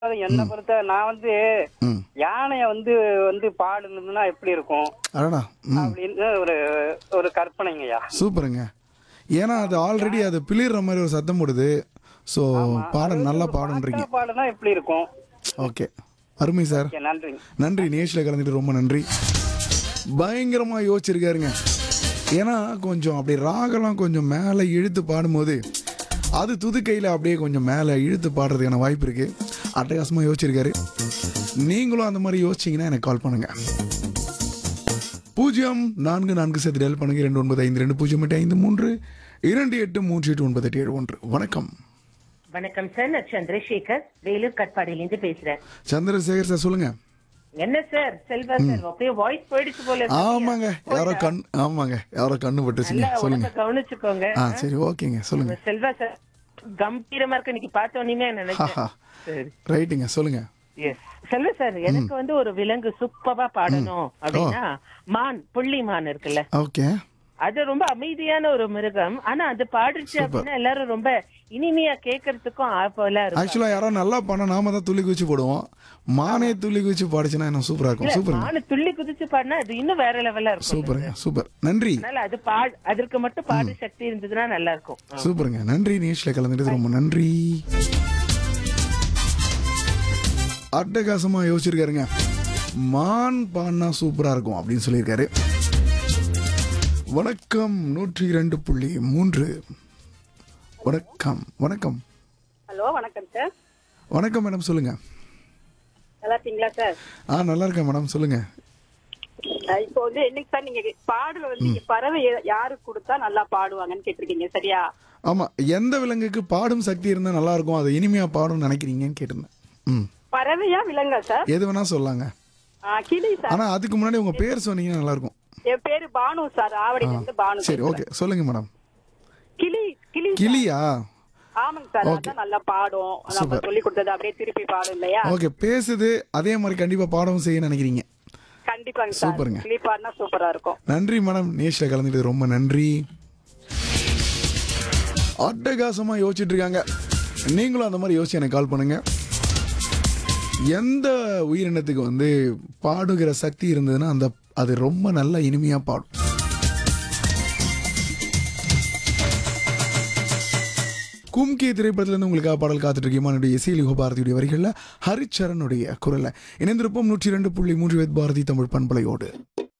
அது என்ன பொறுத்த நான் வந்து ம் யானைய வந்து வந்து பாடுனதுன்னா எப்படி இருக்கும் அடடா ம் அப்படின்னு ஒரு ஒரு கற்பனைங்கய்யா சூப்பருங்க ஏன்னா அது ஆல்ரெடி அது பிளிற மாதிரி ஒரு சத்தம் போடுது ஸோ பாடம் நல்லா பாடுன்றீங்க பாட்டா பாடுனா எப்படி இருக்கும் ஓகே அருமை சார் ஓகே நன்றி நன்றி நேஷில் கலந்துட்டு ரொம்ப நன்றி பயங்கரமாக யோசிச்சிருக்காருங்க ஏன்னா கொஞ்சம் அப்படி ராகலாம் கொஞ்சம் மேலே இழுத்து பாடும்போது அது துதுக்கையில் அப்படியே கொஞ்சம் மேலே இழுத்து பாடுறதுக்கான வாய்ப்பு இருக்கு அட்டகாசமாக யோசிச்சிருக்காரு நீங்களும் அந்த மாதிரி யோசிச்சீங்கன்னா எனக்கு கால் பண்ணுங்க பூஜ்ஜியம் நான்கு நான்கு சேர்த்து டெல் பண்ணுங்க ரெண்டு ஒன்பது ஐந்து ரெண்டு பூஜ்ஜியம் எட்டு ஐந்து மூன்று இரண்டு எட்டு மூன்று எட்டு ஒன்பது எட்டு ஏழு ஒன்று வணக்கம் வணக்கம் சார் நான் சந்திரசேகர் வேலூர் கட்பாடியிலிருந்து பேசுறேன் சந்திரசேகர் சார் சொல்லுங்க என்ன சார் செல்வா சார் அப்படியே வாய்ஸ் போயிடுச்சு போல இருக்கு. ஆமாங்க யாரோ கண் ஆமாங்க யாரோ கண்ணு பட்டுச்சுங்க நல்லா சொல்லுங்க உடம்ப கவனிச்சுக்கோங்க ஆ சரி ஓகேங்க சொல்லுங்க செல்வா சார் கம்பீரமா இருக்கு இன்னைக்கு பார்த்தோன்னே நினைச்சேன் ஹாஹா. சரி ரைட்டுங்க சொல்லுங்க எஸ் செல்வா சார் எனக்கு வந்து ஒரு விலங்கு சூப்பரா பாடணும் அப்படின்னா மான் புள்ளி மான் இருக்குல்ல ஓகே அது ரொம்ப அமைதியான ஒரு மிருகம் ஆனா அது பாடுச்சு அப்படின்னா எல்லாரும் ரொம்ப இனிமையா கேட்கறதுக்கும் ஆப்போல இருக்கும் ஆக்சுவலா யாரோ நல்லா பண்ண நாம தான் துள்ளி குச்சி போடுவோம் மானே துள்ளி குச்சி பாடிச்சுன்னா இன்னும் சூப்பரா இருக்கும் சூப்பருங்க மானு துள்ளி குதிச்சு பாடினா அது இன்னும் வேற லெவலா இருக்கும் சூப்பருங்க சூப்பர் நன்றி அதனால அது பாடு அதற்கு மட்டும் பாடு சக்தி இருந்ததுன்னா நல்லா இருக்கும் சூப்பருங்க நன்றி நியூஸ்ல கலந்துட்டு ரொம்ப நன்றி அட்டகாசமா யோசிச்சிருக்காருங்க மான் பாடினா சூப்பரா இருக்கும் அப்படின்னு சொல்லியிருக்காரு வணக்கம் நூற்றி இரண்டு புள்ளி மூன்று வணக்கம் வணக்கம் ஹலோ வணக்கம் சார் வணக்கம் மேடம் சொல்லுங்க நல்லா இருக்கீங்களா சார் ஆ நல்லா இருக்கேன் மேடம் சொல்லுங்க அஹ் இப்போ வந்து என்னைக்கு சார் நீங்க பாடல வந்து நீங்க பறவை யா- யாருக்கு கொடுத்தா நல்லா பாடுவாங்கன்னு கேட்டிருக்கீங்க சரியா ஆமா எந்த விலங்குக்கு பாடும் சக்தி இருந்தா நல்லா இருக்கும் அது இனிமையா பாடும்னு நினைக்கிறீங்கன்னு கேட்டிருந்தேன் ம் பறவையா விலங்கா சார் எது வேணா சொல்லாங்க ஆஹ் கிளி சார் ஆனா அதுக்கு முன்னாடி உங்க பேர் சொன்னீங்கன்னா நல்லா இருக்கும் என் பேரு பானு சார் ஆவடியில இருந்து பானு சரி ஓகே சொல்லுங்க மேடம் கிளி கிளி கிளியா ஆமாங்க சார் அதான் நல்லா பாடும் நம்ம சொல்லி கொடுத்தது அப்படியே திருப்பி பாடும் இல்லையா ஓகே பேசுது அதே மாதிரி கண்டிப்பா பாடவும் செய்ய நினைக்கிறீங்க கண்டிப்பாங்க சார் சூப்பருங்க. கிளி பாடினா சூப்பரா இருக்கும் நன்றி மேடம் நேஷ்ல கலந்துட்டு ரொம்ப நன்றி அட்டகாசமா யோசிச்சுட்டு இருக்காங்க நீங்களும் அந்த மாதிரி யோசிச்சு எனக்கு கால் பண்ணுங்க எந்த உயிரினத்துக்கு வந்து பாடுகிற சக்தி இருந்ததுன்னா அந்த அது ரொம்ப நல்ல இனிமையா பாடும் கும்கி திரைப்படத்துல இருந்து உங்களுக்காக பாடல் காத்துட்டு இருக்கீங்க இசையில் பாரதியுடைய வரிகளில் ஹரிச்சரனுடைய குரல்ல இணைந்திருப்போம் நூற்றி இரண்டு புள்ளி மூன்று வேத் பாரதி தமிழ் பண்பலையோடு